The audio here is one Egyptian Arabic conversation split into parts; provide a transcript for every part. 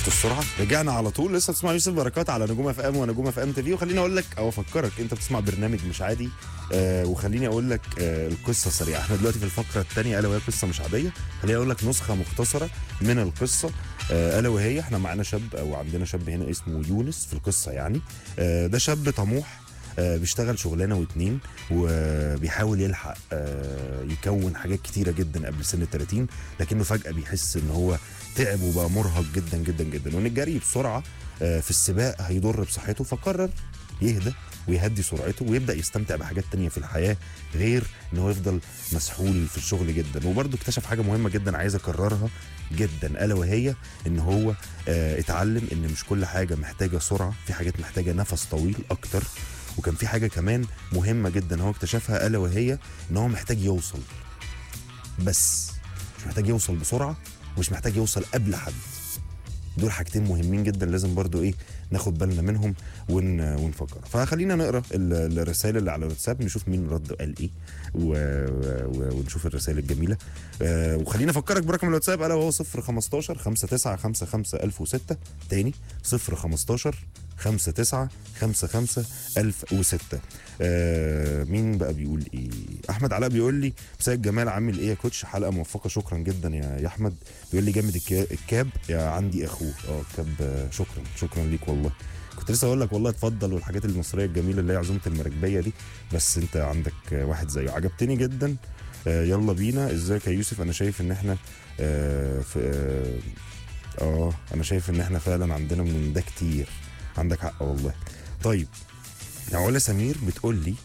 شفت السرعه رجعنا على طول لسه بتسمع يوسف بركات على نجوم اف ام ونجوم اف ام تي في وخليني اقول لك او افكرك انت بتسمع برنامج مش عادي آه وخليني اقول لك آه القصه سريعه احنا دلوقتي في الفقره الثانيه الا وهي قصه مش عاديه خليني اقول لك نسخه مختصره من القصه آه الا وهي احنا معانا شاب او عندنا شاب هنا اسمه يونس في القصه يعني آه ده شاب طموح آه، بيشتغل شغلانه واتنين وبيحاول يلحق آه، يكون حاجات كتيره جدا قبل سن ال 30 لكنه فجاه بيحس ان هو تعب وبقى مرهق جدا جدا جدا وان الجري بسرعه آه، في السباق هيضر بصحته فقرر يهدى ويهدي سرعته ويبدا يستمتع بحاجات تانية في الحياه غير ان هو يفضل مسحول في الشغل جدا وبرضه اكتشف حاجه مهمه جدا عايز اكررها جدا الا وهي ان هو آه، اتعلم ان مش كل حاجه محتاجه سرعه في حاجات محتاجه نفس طويل اكتر وكان في حاجه كمان مهمه جدا هو اكتشفها الا وهي ان هو محتاج يوصل بس مش محتاج يوصل بسرعه ومش محتاج يوصل قبل حد دول حاجتين مهمين جدا لازم برضو ايه ناخد بالنا منهم ون... ونفكر فخلينا نقرا ال- الرسائل اللي على الواتساب نشوف مين رد قال ايه و... و... ونشوف الرسائل الجميله آه وخلينا افكرك برقم الواتساب الا وهو 015 5955 1006 تاني 015 59 55 1006 آه مين بقى بيقول ايه احمد علاء بيقول لي مساء الجمال عامل ايه يا كوتش حلقه موفقه شكرا جدا يا يا احمد بيقول لي جامد الكا- الكاب يا عندي اخوه اه الكاب آه، شكرا شكرا ليك والله كنت لسه اقول لك والله اتفضل والحاجات المصريه الجميله اللي هي عزومه المراكبيه دي بس انت عندك آه، واحد زيه عجبتني جدا آه يلا بينا ازيك يا يوسف انا شايف ان احنا آه في آه، اه انا شايف ان احنا فعلا عندنا من ده كتير عندك حق والله طيب يا علا سمير بتقول لي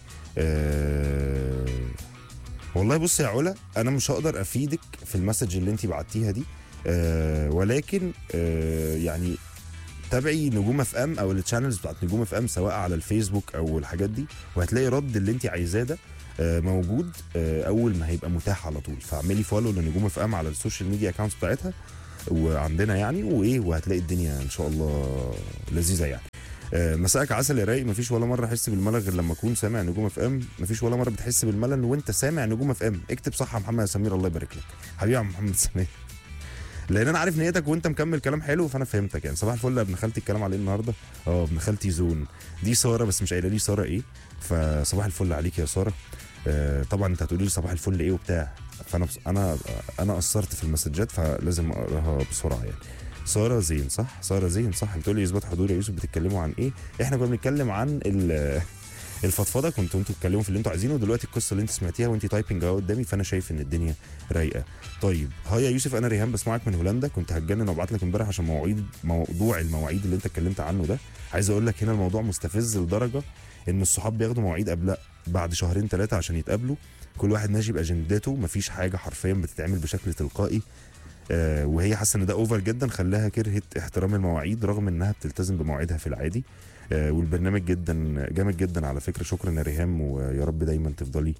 آه والله بص يا علا انا مش هقدر افيدك في المسج اللي انت بعتيها دي آه ولكن آه يعني تابعي نجوم اف ام او التشانلز بتاعت نجوم اف ام سواء على الفيسبوك او الحاجات دي وهتلاقي رد اللي انت عايزاه ده آه، موجود آه، اول ما هيبقى متاح على طول فاعملي فولو لنجوم اف ام على السوشيال ميديا اكونتس بتاعتها وعندنا يعني وايه وهتلاقي الدنيا ان شاء الله لذيذه يعني آه، مساءك عسل يا رايق مفيش ولا مره احس بالملل غير لما اكون سامع نجوم اف ام مفيش ولا مره بتحس بالملل وانت سامع نجوم اف ام اكتب صح يا محمد سمير الله يبارك لك حبيبي يا عم محمد سمير لان انا عارف نيتك وانت مكمل كلام حلو فانا فهمتك يعني صباح الفل يا ابن خالتي الكلام عليه النهارده اه ابن خالتي زون دي ساره بس مش قايله لي ساره ايه فصباح الفل عليك يا ساره آه طبعا انت هتقولي لي صباح الفل ايه وبتاع فانا بس انا انا قصرت في المسجات فلازم اقراها بسرعه يعني ساره زين صح ساره زين صح بتقول لي اثبات حضور يا يوسف بتتكلموا عن ايه احنا كنا بنتكلم عن ال- الفضفضه كنتوا انتوا تتكلموا في اللي انتوا عايزينه ودلوقتي القصه اللي انت سمعتيها وانت تايبنج اهو قدامي فانا شايف ان الدنيا رايقه طيب هاي يا يوسف انا ريهام بسمعك من هولندا كنت هتجنن وابعت لك امبارح عشان مواعيد موضوع المواعيد اللي انت اتكلمت عنه ده عايز اقول لك هنا الموضوع مستفز لدرجه ان الصحاب بياخدوا مواعيد قبل بعد شهرين ثلاثه عشان يتقابلوا كل واحد ماشي باجندته مفيش حاجه حرفيا بتتعمل بشكل تلقائي آه وهي حاسه ان ده اوفر جدا خلاها كرهت احترام المواعيد رغم انها بتلتزم بمواعيدها في العادي آه والبرنامج جدا جامد جدا على فكره شكرا يا ريهام ويا رب دايما تفضلي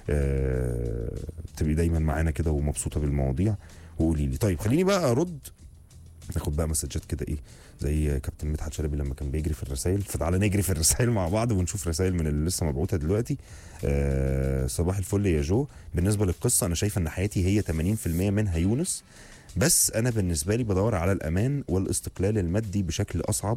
آه تبقي دايما معانا كده ومبسوطه بالمواضيع وقولي لي طيب خليني بقى ارد ناخد بقى مسجات كده ايه زي كابتن مدحت شلبي لما كان بيجري في الرسائل فتعالى نجري في الرسائل مع بعض ونشوف رسائل من اللي لسه مبعوثه دلوقتي آه صباح الفل يا جو بالنسبه للقصه انا شايفه ان حياتي هي 80% منها يونس بس انا بالنسبه لي بدور على الامان والاستقلال المادي بشكل اصعب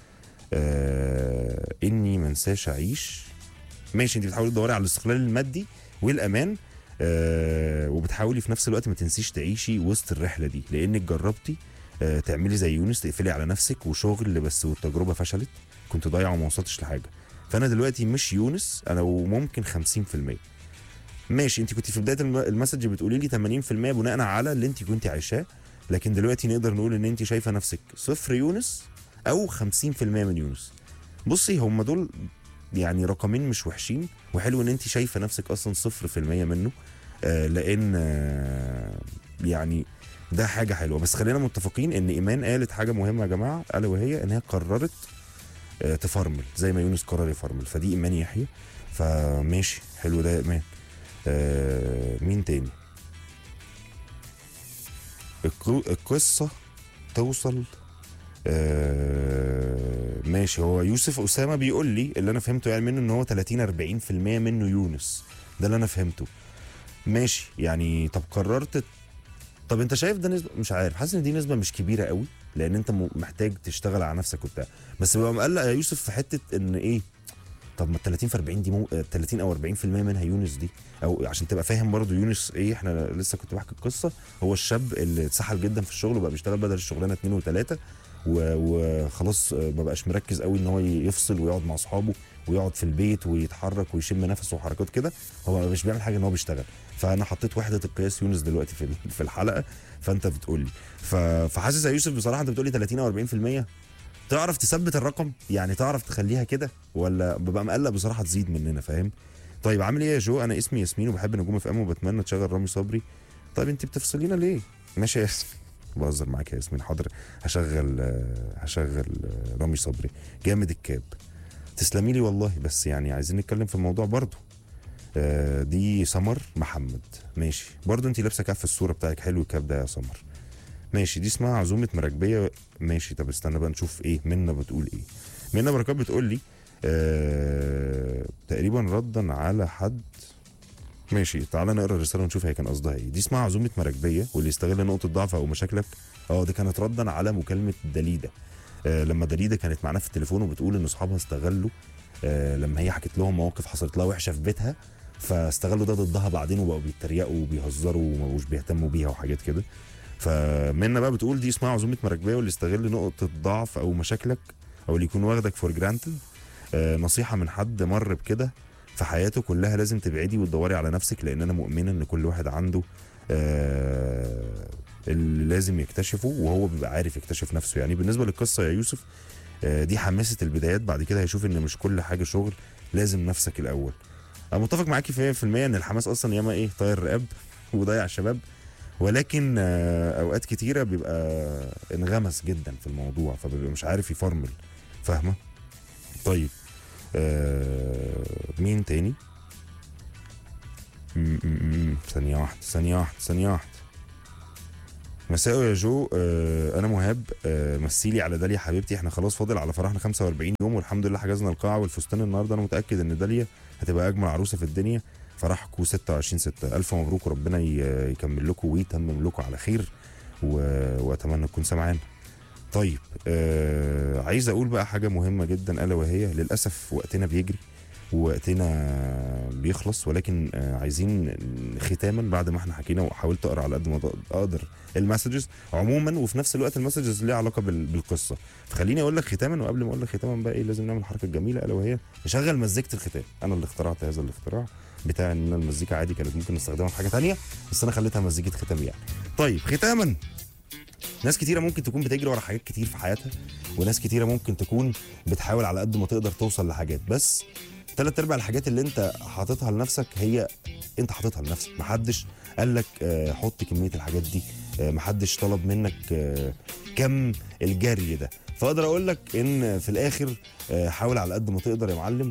آه اني ما انساش اعيش ماشي انت بتحاولي تدوري على الاستقلال المادي والامان آه وبتحاولي في نفس الوقت ما تنسيش تعيشي وسط الرحله دي لانك جربتي آه تعملي زي يونس تقفلي على نفسك وشغل بس والتجربه فشلت كنت ضايعه وما وصلتش لحاجه فانا دلوقتي مش يونس انا وممكن 50% ماشي انت كنت في بدايه الم- المسج بتقولي لي 80% بناء على اللي انت كنت عايشاه لكن دلوقتي نقدر نقول ان انت شايفه نفسك صفر يونس او 50% من يونس بصي هم دول يعني رقمين مش وحشين وحلو ان انت شايفه نفسك اصلا صفر في المية منه آه لان آه يعني ده حاجه حلوه بس خلينا متفقين ان ايمان قالت حاجه مهمه يا جماعه الا وهي ان هي قررت آه تفرمل زي ما يونس قرر يفرمل فدي ايمان يحيى فماشي حلو ده يا ايمان آه مين تاني القو- القصه توصل آه ماشي هو يوسف اسامه بيقول لي اللي انا فهمته يعني منه ان هو 30 40% منه يونس ده اللي انا فهمته ماشي يعني طب قررت طب انت شايف ده نسبه مش عارف حاسس ان دي نسبه مش كبيره قوي لان انت م- محتاج تشتغل على نفسك وبتاع بس ببقى مقلق يا يوسف في حته ان ايه طب ما ال 30 في 40 دي مو... آه، 30 او 40% منها يونس دي او عشان تبقى فاهم برضو يونس ايه احنا لسه كنت بحكي القصه هو الشاب اللي اتسحل جدا في الشغل وبقى بيشتغل بدل الشغلانه اثنين وثلاثه وخلاص آه، ما بقاش مركز قوي ان هو يفصل ويقعد مع اصحابه ويقعد في البيت ويتحرك ويشم نفسه وحركات كده هو مش بيعمل حاجه ان هو بيشتغل فانا حطيت وحده القياس يونس دلوقتي في ال- في الحلقه فانت بتقول لي ف- فحاسس يا يوسف بصراحه انت بتقول لي 30 او 40% تعرف تثبت الرقم يعني تعرف تخليها كده ولا ببقى مقلق بصراحه تزيد مننا فاهم طيب عامل ايه يا جو انا اسمي ياسمين وبحب نجوم اف ام وبتمنى تشغل رامي صبري طيب انت بتفصلينا ليه ماشي يا ياسمين بهزر معاك يا ياسمين حاضر هشغل آه، هشغل آه، رامي صبري جامد الكاب تسلمي لي والله بس يعني عايزين نتكلم في الموضوع برضو آه، دي سمر محمد ماشي برضو انت لابسه كاب في الصوره بتاعك حلو الكاب ده يا سمر ماشي دي اسمها عزومه مراكبيه ماشي طب استنى بقى نشوف ايه منا بتقول ايه منا بركات بتقول لي آه تقريبا ردا على حد ماشي تعالى نقرا الرساله ونشوف هي كان قصدها ايه دي اسمها عزومه مراكبيه واللي يستغل نقطه ضعف او مشاكلك اه دي كانت ردا على مكالمه دليده آه لما دليده كانت معانا في التليفون وبتقول ان اصحابها استغلوا آه لما هي حكت لهم مواقف حصلت لها وحشه في بيتها فاستغلوا ده ضدها بعدين وبقوا بيتريقوا وبيهزروا وما بقوش بيهتموا بيها وحاجات كده فمنا بقى بتقول دي اسمها عزومه مراكبيه واللي يستغل نقطه ضعف او مشاكلك او اللي يكون واخدك فور جرانتد آه نصيحه من حد مر بكده في حياته كلها لازم تبعدي وتدوري على نفسك لان انا مؤمنه ان كل واحد عنده آه اللي لازم يكتشفه وهو بيبقى عارف يكتشف نفسه يعني بالنسبه للقصه يا يوسف آه دي حماسه البدايات بعد كده هيشوف ان مش كل حاجه شغل لازم نفسك الاول انا متفق معاكي في 100% ان الحماس اصلا ياما ايه طاير رقاب وضيع الشباب ولكن آه، اوقات كتيره بيبقى انغمس جدا في الموضوع فبيبقى مش عارف يفرمل فاهمه طيب آه مين تاني م- م- م- ثانية واحدة ثانية واحدة ثانية واحدة مساء يا جو آه انا مهاب آه مثيلي على داليا حبيبتي احنا خلاص فاضل على فرحنا 45 يوم والحمد لله حجزنا القاعه والفستان النهارده انا متاكد ان داليا هتبقى اجمل عروسه في الدنيا فرحكم 26 6 الف مبروك وربنا ي- يكمل لكم ويتمم لكم على خير و... واتمنى تكون سامعانا طيب آه عايز اقول بقى حاجه مهمه جدا الا وهي للاسف وقتنا بيجري ووقتنا بيخلص ولكن آه عايزين ختاما بعد ما احنا حكينا وحاولت اقرا على قد ما اقدر المسجز عموما وفي نفس الوقت المسجز ليها علاقه بال- بالقصه فخليني اقول لك ختاما وقبل ما اقول لك ختاما بقى ايه لازم نعمل حركه جميله الا وهي نشغل مزيكه الختام انا اللي اخترعت هذا الاختراع بتاع ان المزيكا عادي كانت ممكن نستخدمها في حاجه تانية بس انا خليتها مزيكه ختام يعني طيب ختاما ناس كتيره ممكن تكون بتجري ورا حاجات كتير في حياتها وناس كتيره ممكن تكون بتحاول على قد ما تقدر توصل لحاجات بس ثلاث ارباع الحاجات اللي انت حاططها لنفسك هي انت حاططها لنفسك محدش قال لك آه، حط كميه الحاجات دي آه، محدش طلب منك آه، كم الجري ده فاقدر اقول لك ان في الاخر آه، حاول على قد ما تقدر يا معلم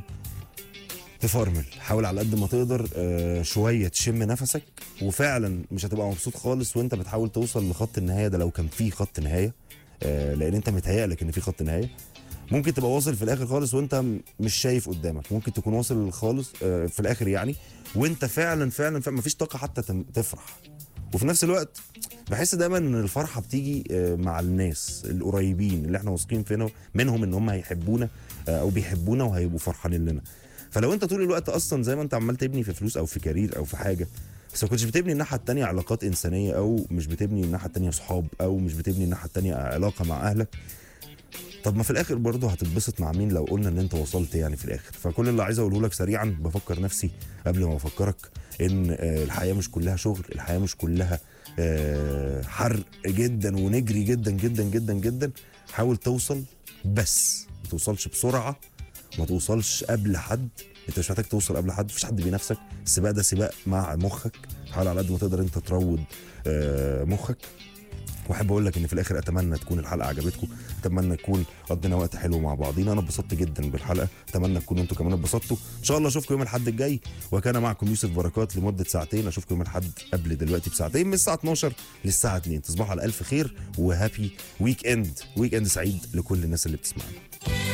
تفرمل حاول على قد ما تقدر آه، شويه تشم نفسك وفعلا مش هتبقى مبسوط خالص وانت بتحاول توصل لخط النهايه ده لو كان في خط نهايه آه، لان انت متهيألك ان في خط نهايه ممكن تبقى واصل في الاخر خالص وانت م- مش شايف قدامك ممكن تكون واصل خالص آه، في الاخر يعني وانت فعلا فعلا, فعلا مفيش طاقه حتى تم- تفرح وفي نفس الوقت بحس دايما ان الفرحه بتيجي آه، مع الناس القريبين اللي احنا واثقين فينا منهم ان هم هيحبونا آه، او بيحبونا وهيبقوا فرحانين لنا فلو انت طول الوقت اصلا زي ما انت عمال تبني في فلوس او في كارير او في حاجه بس ما كنتش بتبني الناحيه التانية علاقات انسانيه او مش بتبني الناحيه التانية صحاب او مش بتبني الناحيه التانية علاقه مع اهلك طب ما في الاخر برضه هتتبسط مع مين لو قلنا ان انت وصلت يعني في الاخر فكل اللي عايز اقوله لك سريعا بفكر نفسي قبل ما بفكرك ان آه، الحياه مش كلها شغل الحياه مش كلها آه، حرق جدا ونجري جدا جدا جدا جدا حاول توصل بس ما توصلش بسرعه ما توصلش قبل حد انت مش محتاج توصل قبل حد مفيش حد بينافسك السباق ده سباق مع مخك حاول على قد ما تقدر انت تروض آه، مخك واحب اقول لك ان في الاخر اتمنى تكون الحلقه عجبتكم اتمنى نكون قضينا وقت حلو مع بعضينا انا اتبسطت جدا بالحلقه اتمنى تكونوا انتوا كمان اتبسطتوا ان شاء الله اشوفكم يوم الاحد الجاي وكان معكم يوسف بركات لمده ساعتين اشوفكم يوم الاحد قبل دلوقتي بساعتين من الساعه 12 للساعه 2 تصبحوا على الف خير وهابي ويك اند ويك اند سعيد لكل الناس اللي بتسمعنا